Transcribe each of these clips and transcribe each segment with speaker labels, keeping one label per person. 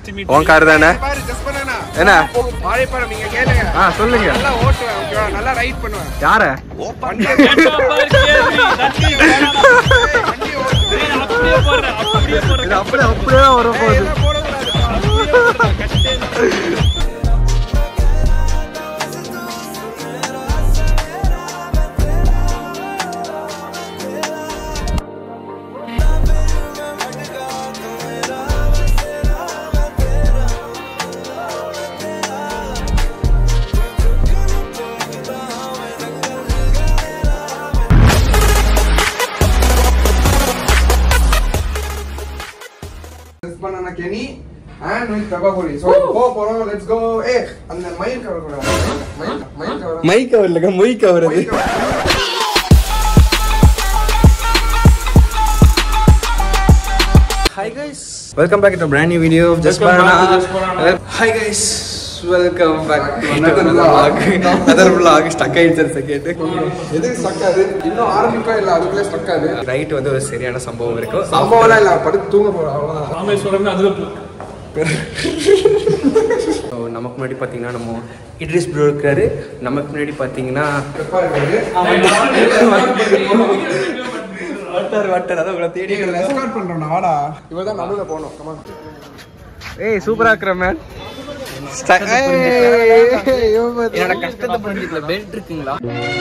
Speaker 1: உன் கார் தானே
Speaker 2: பாரு ஜஸ்ட் பண்ணனா
Speaker 1: என்ன
Speaker 2: வாழைப்பழம் நீங்க கேளுங்க
Speaker 1: ஆ சொல்லுங்க
Speaker 2: நல்லா ஓட்டுவேன் ஓகேவா நல்லா ரைட் பண்ணுவேன்
Speaker 1: யார
Speaker 2: வண்டி
Speaker 1: இது அப்படியே அப்படியே தான் வர போகுது
Speaker 2: ஜஸ்ட் பண்ணனா கெனி அண்ட் வித் பெப்பர் சோ போ போறோம் லெட்ஸ் கோ ஏ அந்த மயில் கவர் கூட மயில் மயில் கவர்
Speaker 1: மை கவர் இல்லங்க மொய் கவர் அது Hi guys, welcome back to a brand new video of Just Banana. Hi guys, welcome back to another vlog. Another vlog stuck ஆயிடுச்சு செகண்ட்.
Speaker 2: எதுக்கு ஸ்டக் ஆகுது இன்னும் ஆரம்பிக்கவே இல்ல அதுக்குள்ளே ஸ்டக் ஆகுது
Speaker 1: ரைட் வந்து ஒரு சரியான சம்பவம் இருக்கும்
Speaker 2: சம்பவம்லாம் இல்ல படுத்து தூங்க போறோம் அவ்வளவுதான்
Speaker 1: So, நமக்கு முன்னாடி பார்த்தீங்கன்னா நம்ம இட்ரிஸ் ப்ரோ இருக்காரு நமக்கு முன்னாடி பார்த்தீங்கன்னா
Speaker 2: பெப்பா இருக்காது
Speaker 1: வட்டார் வட்டார் அதான் உங்களை தேடி
Speaker 2: எஸ்கார்ட் பண்றோம் வாடா இவன் தான் நடுவுல போகணும் கமா
Speaker 1: ஏய் சூப்பரா இருக்கிற மேன்
Speaker 3: என்னோட கஷ்டத்தை புரிஞ்சுக்கல பெல்ட் இருக்குங்களா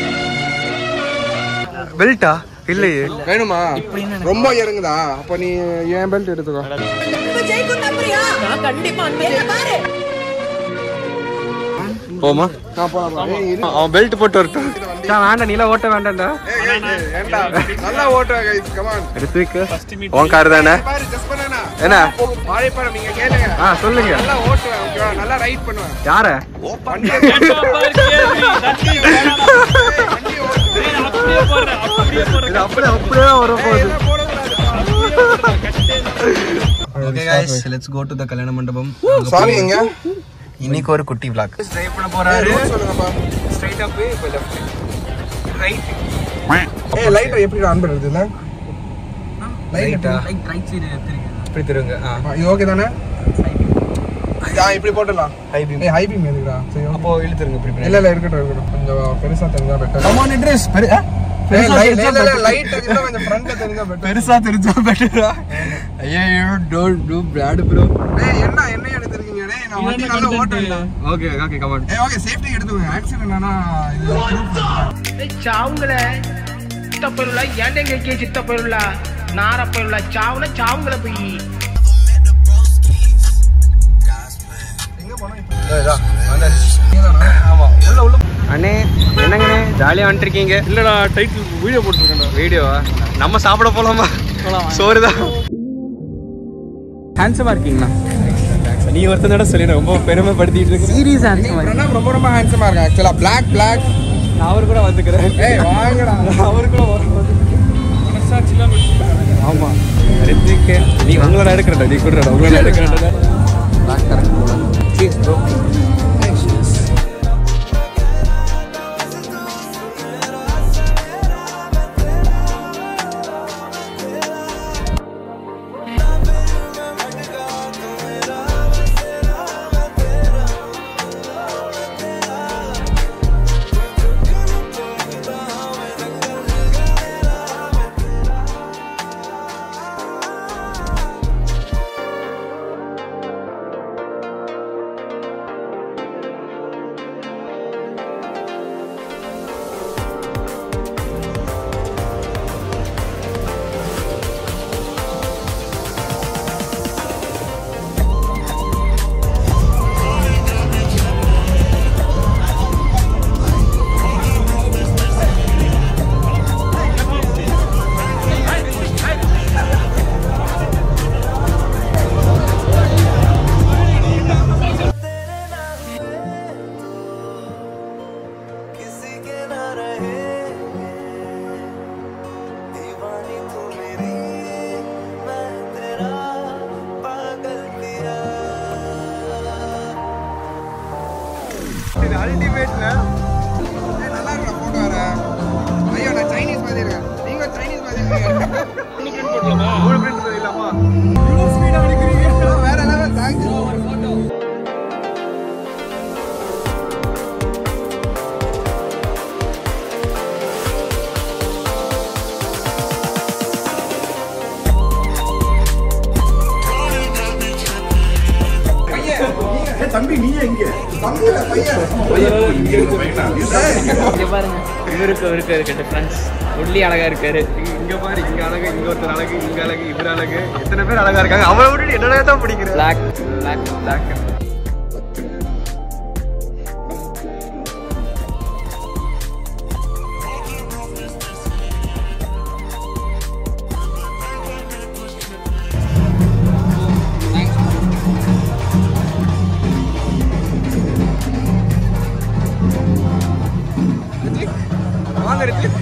Speaker 1: பெல்ட்டா இல்லையே
Speaker 2: வேணுமா ரொம்ப இறங்குதா அப்ப நீ ஏன் பெல்ட் எடுத்துக்கோ
Speaker 4: ஜெயிக்கும் நம்புறியா நான் கண்டிப்பா என்ன பாரு
Speaker 1: போமா
Speaker 2: நான் போலாம் ஏய் இரு
Speaker 1: அவன் பெல்ட் போட்டு வரட்டும் நான் வேண்டாம் நீலாம் ஓட்ட வேண்டாம்டா
Speaker 2: ஏய், ஏய், ஏய், ஏன்டா நல்லா ஓட்டுவேன் கைஸ் கமான்
Speaker 1: எடுத்து வைக்க உன் கார் தானே
Speaker 2: பாரு ஜஸ்ட் பண்ணனா
Speaker 1: என்ன
Speaker 2: வாழைப்பழம் நீங்க கேளுங்க
Speaker 1: ஆ சொல்லுங்க
Speaker 2: நல்லா ஓட்டுவேன் ஓகேவா நல்லா ரைட் பண்ணுவேன்
Speaker 1: யார
Speaker 2: வண்டி
Speaker 1: இது அப்படியே அப்படியே தான் வர போகுது okay guys let's go to the kalyana mandapam
Speaker 2: sorry எங்க
Speaker 1: இன்னைக்கு ஒரு குட்டி vlog டிரைவ் பண்ண போறாரு
Speaker 2: சொல்லுங்கப்பா
Speaker 1: ஸ்ட்ரைட்டா போய் இப்போ லெஃப்ட் ரைட்
Speaker 2: ஏய் லைட் எப்படி ஆன் பண்றது இல்ல
Speaker 1: ரைட்டா
Speaker 3: ரைட் சைடு எடுத்துருக்கேன்
Speaker 1: இப்படி திருங்க ஆ
Speaker 2: இது ஓகே தானே ஆ இப்படி போட்டுடலாம்
Speaker 1: ஹை பீம்
Speaker 2: ஏய் ஹை பீம் எதுக்குடா சரி okay.
Speaker 1: அப்போ இழுத்துருங்க இப்படி
Speaker 2: இல்ல இல்ல இருக்கட்டும் இருக்கட்டும் கொஞ்சம் பெருசா தெரிஞ்சா பெட்டர்
Speaker 1: கமான் அட்ரஸ் பெரு
Speaker 2: லைட் இன்னும் கொஞ்சம் ஃப்ரண்ட்ல தெரிஞ்சா பெட்டர்
Speaker 1: பெருசா தெரிஞ்சா பெட்டரா ஐயோ டோன்ட் டு பிராட் ப்ரோ
Speaker 2: ஏய் என்ன என்ன எடுத்துருக்கீங்க டேய் நான் வண்டி நல்லா ஓட்டுறேன்
Speaker 1: ஓகே ஓகே கமான்
Speaker 2: ஏய் ஓகே சேஃப்டி எடுத்துங்க ஆக்சிடென்ட் ஆனா இது proof
Speaker 5: చావుంగలే చిత్తపరుల ఎండెంగెక్కే చిత్తపరుల నారపరుల చావున చావుంగల పోయి
Speaker 1: ஆமா உள்ள உள்ள அண்ணே என்னங்கண்ணே ஜாலியா வந்துருக்கீங்க
Speaker 6: இல்லடா டைட்டில் வீடியோ போட்டுருக்கேன்டா
Speaker 1: வீடியோவா நம்ம சாப்பிட போலாமா சோறு தான்
Speaker 3: ஹேண்ட்ஸமா இருக்கீங்களா
Speaker 1: நீ ஒருத்தனோட சொல்லி ரொம்ப பெருமைப்படுத்திட்டு இருக்கு
Speaker 3: சீரியஸ் ஹேண்ட்ஸமா
Speaker 2: பிரணாப் ரொம்ப ரொம்ப ஹேண்ட்ஸமா இருக்கான் ஆக்சுவலா பிளாக் பிளாக்
Speaker 1: நான் அவர் கூட வந்துக்கிறேன்
Speaker 2: ஏய் வாங்கடா
Speaker 1: அவர் கூட வரும்போது
Speaker 6: மனசாட்சிலாம்
Speaker 1: ஆமா ரித்திக்கு நீ உங்களோட எடுக்கிறடா நீ கூட உங்களோட எடுக்கிறடா
Speaker 2: அல்டிமேட்ல நல்லா இருக்கா போட்டோ வர ஐயோ நான் சைனீஸ் மாதிரி இருக்கேன் நீங்க சைனீஸ் மாதிரி இருக்கீங்க மூணு print போடலாமா இவ்வளவு ஸ்பீடா அடிக்கிறீங்க வேற லெவல் தேங்க்ஸ் தம்பி நீ எங்க தம்பி இல்ல, பையன்
Speaker 3: இங்க பாருங்க இவருக்கு இவருக்கு இருக்க டிஃபரன்ஸ் ஒல்லி அழகா இருக்காரு
Speaker 1: இங்க பாரு இங்க அழகு இங்க ஒருத்தர் அழகு இங்க அழகு இவர் அழகு எத்தனை பேர் அழகா இருக்காங்க அவரை விட்டு என்னடா தான் பிடிக்கிறேன்
Speaker 3: பிளாக் பிளாக்
Speaker 1: பிளாக் வாங்க ரித்விக்.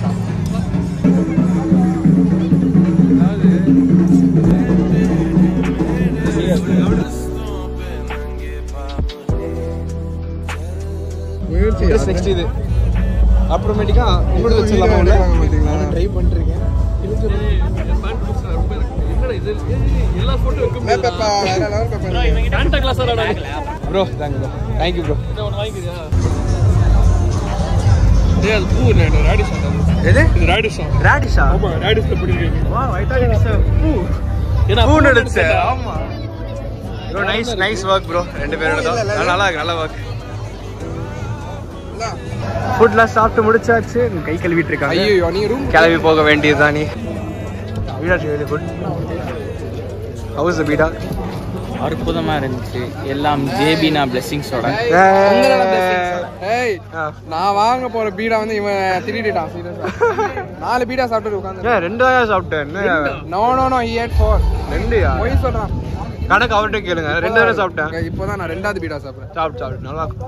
Speaker 1: Dress next இது அப்புறமேட்டிக்கா உங்களோட வச்சிடலாமா உள்ள ட்ரை பண்ணிருக்கேன்
Speaker 6: எல்லா photo Santa Claus
Speaker 1: bro thank bro thank you bro
Speaker 6: ஒன்று வாங்கிக்கிறியா ஏய் அது பூ இல்லை ராடிஷா
Speaker 1: எது
Speaker 6: இது ராடிஷா
Speaker 1: ராடிஷா
Speaker 6: ஆமா ராடிஷ்ல பிடிக்கிறீங்க
Speaker 1: வா ஐ தாட் இட்ஸ் பூ
Speaker 6: ஏன்னா
Speaker 1: பூ நடிச்சு ஆமா bro nice nice work bro ரெண்டு பேரோட தான் நல்லா இருக்கு நல்ல ஒர்க் ஃபுட்லாம் சாப்பிட்டு முடிச்சாச்சு கை கழுவிட்டு இருக்காங்க
Speaker 2: ஐயோ நீ ரூம்
Speaker 1: கிளம்பி போக வேண்டியதுதான் நீ பீடா வெரி குட் ஹவுஸ் பீடா
Speaker 3: அற்புதமா இருந்துச்சு எல்லாம் ஜேபினா பிளெஸிங்ஸோட
Speaker 2: ஏய் நான் வாங்க போற பீடா வந்து இவன் திருடிட்டான் சீரியஸா நாலு பீடா சாப்பிட்டு உட்காந்து
Speaker 1: ரெண்டு தான் சாப்பிட்டேன் என்ன
Speaker 2: no no no he had four
Speaker 1: ரெண்டுயா
Speaker 2: பொய் சொல்றான்
Speaker 1: கணக்கு அவர்கிட்ட கேளுங்க ரெண்டு தடவை சாப்பிட்டேன்
Speaker 2: இப்போதான் நான் ரெண்டாவது பீடா சாப்பிடுறேன்
Speaker 1: சாப்பிட்டு சாப்பிட்டு நல்லா இருக்கும்.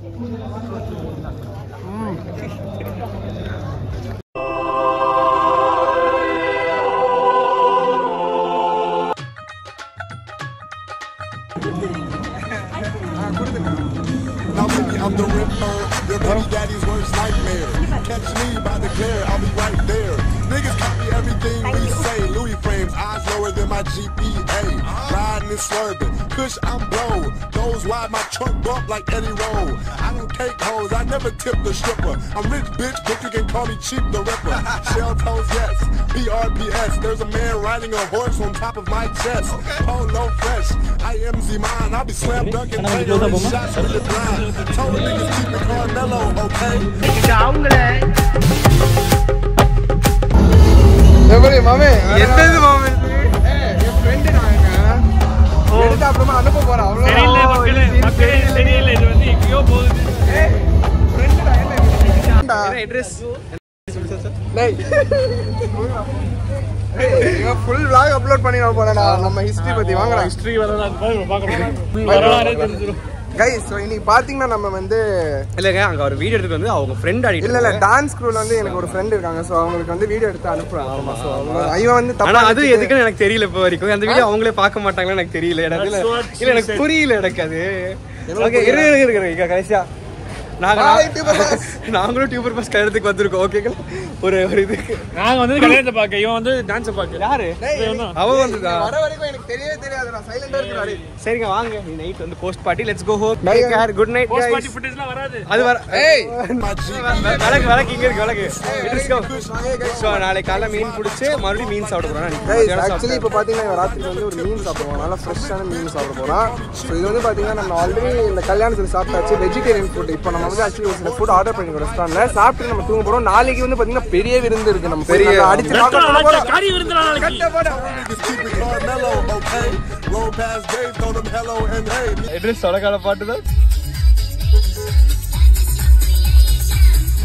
Speaker 7: Now baby, I'm the ripper, your baby daddy's worst nightmare. Catch me by the glare, I'll be right there. Niggas copy everything we say. Louis frames, eyes lower than my GPA. Riding and swerving, kush I'm blow. Goes wide, my trunk bump like Eddie Roll. I don't take hoes, I never tip the stripper. I'm rich bitch, but you can call me cheap the ripper. Shell toes, yes. PRPS, there's a man riding a horse on top of my chest. Polo fresh, I am Z-Man. I'll be slam dunking, fingering shots to the blind. Told niggas keep it Carmelo, okay?
Speaker 5: அவங்கள
Speaker 2: எப்படி மாமே
Speaker 1: என்னது மாமன்
Speaker 2: என் friend நான் இருக்கேன் எடுத்து அப்புறமா அனுப்ப போறேன்
Speaker 6: தெரியல
Speaker 2: அவ்வளோ
Speaker 6: மக்களே மக்களே தெரியல இது வந்து எங்கேயோ போகுது
Speaker 1: அட்ரஸ்
Speaker 2: இவன் ஃபுல் vlog அப்லோட் பண்ணி நான் போறேன்டா நம்ம ஹிஸ்டரி பத்தி வாங்கடா
Speaker 6: ஹிஸ்டரி வரலாறு பாருங்க பார்க்கணும் வரலாறே தெரிஞ்சிடும்
Speaker 2: கைஸ் ஸோ இன்னைக்கு பாத்தீங்கன்னா நம்ம வந்து
Speaker 1: இல்லைங்க அங்க ஒரு வீடியோ எடுத்து வந்து அவங்க ஃப்ரெண்ட் ஆடிட்டு
Speaker 2: இல்ல இல்ல டான்ஸ் குரூல வந்து எனக்கு ஒரு ஃப்ரெண்ட் இருக்காங்க ஸோ அவங்களுக்கு வந்து வீடியோ எடுத்து அனுப்புறாங்க ஸோ இவன் வந்து
Speaker 1: ஆனா
Speaker 2: தப்பா
Speaker 1: அது
Speaker 2: எடுத்துட்டு-
Speaker 1: எதுக்குன்னு எனக்கு தெரியல இப்போ வரைக்கும் அந்த வீடியோ அவங்களே பார்க்க மாட்டாங்கன்னு எனக்கு தெரியல எனக்கு இல்ல
Speaker 6: That's what
Speaker 1: இல்ல எனக்கு
Speaker 6: she said.
Speaker 1: புரியல எனக்கு அது ஓகே இரு இரு இரு இரு கடைசியா நாங்க
Speaker 2: Bye, Tuber Bus.
Speaker 1: நாங்களும் டியூபர் பஸ் கல்யாணத்துக்கு வந்திருக்கோம் ஓகேங்களா ஒரு ஒரு இதுக்கு
Speaker 6: நாங்க வந்து கல்யாணத்தை பார்க்க இவன் வந்து டான்ஸ் பார்க்க
Speaker 1: யாரு
Speaker 2: டேய்,
Speaker 6: இவன் தான்.
Speaker 1: அவ வந்துதா
Speaker 2: வர வரைக்கும் எனக்கு தெரியவே தெரியாது நான் சைலண்டா இருக்கிறாரு
Speaker 1: சரிங்க வாங்க நீ நைட் வந்து post party let's go home
Speaker 2: Bye,
Speaker 1: take care good night
Speaker 6: post
Speaker 1: guys
Speaker 6: party ஃபுட்டேஜ்லாம் வராது
Speaker 1: அது வர
Speaker 2: ஏய்
Speaker 7: My G.
Speaker 1: விளக்கு விளக்கு இங்க இருக்கு விளக்கு லெட்ஸ் கோ சோ நாளைக்கு காலைல மீன் பிடிச்சு மறுபடியும் மீன் சாப்பிட போறோம்
Speaker 2: கைஸ் ஆக்சுவலி இப்போ பார்த்தீங்கன்னா இவன் ராத்திரி வந்து ஒரு மீன் சாப்பிடுவோம் நல்லா ஃப்ரெஷ்ஷான மீன் சாப்பிட போகிறோம் ஸோ இது வந்து பார்த்தீங்கன்னா நம்ம ஆல்ரெடி இந்த கல்யாணத்தில் சாப்பிட்டாச்சு வெஜிடேரியன் ஃபுட் இப்போ நம்ம வந்து ஆக்சுவலி ஒரு சில ஃபுட் ஆர்டர் பண்ணிருக்கோம் ரெஸ்டாரண்ட்டில் சாப்பிட்டு நம்ம தூங்க போகிறோம் நாளைக்கு வந்து பார்த்தீங்கன்னா பெரிய விருந்து இருக்கு நம்ம பெரிய அடிச்சு
Speaker 6: ரெஸ்டாரண்ட்
Speaker 2: சாப்பிட போகிறோம்
Speaker 6: காரி விருந்துடா நாளைக்கு
Speaker 7: Niggas keep it Carmelo, okay? Roll past Dave, throw them hello and hey.
Speaker 1: Address தொடக்கால பாட்டு தான்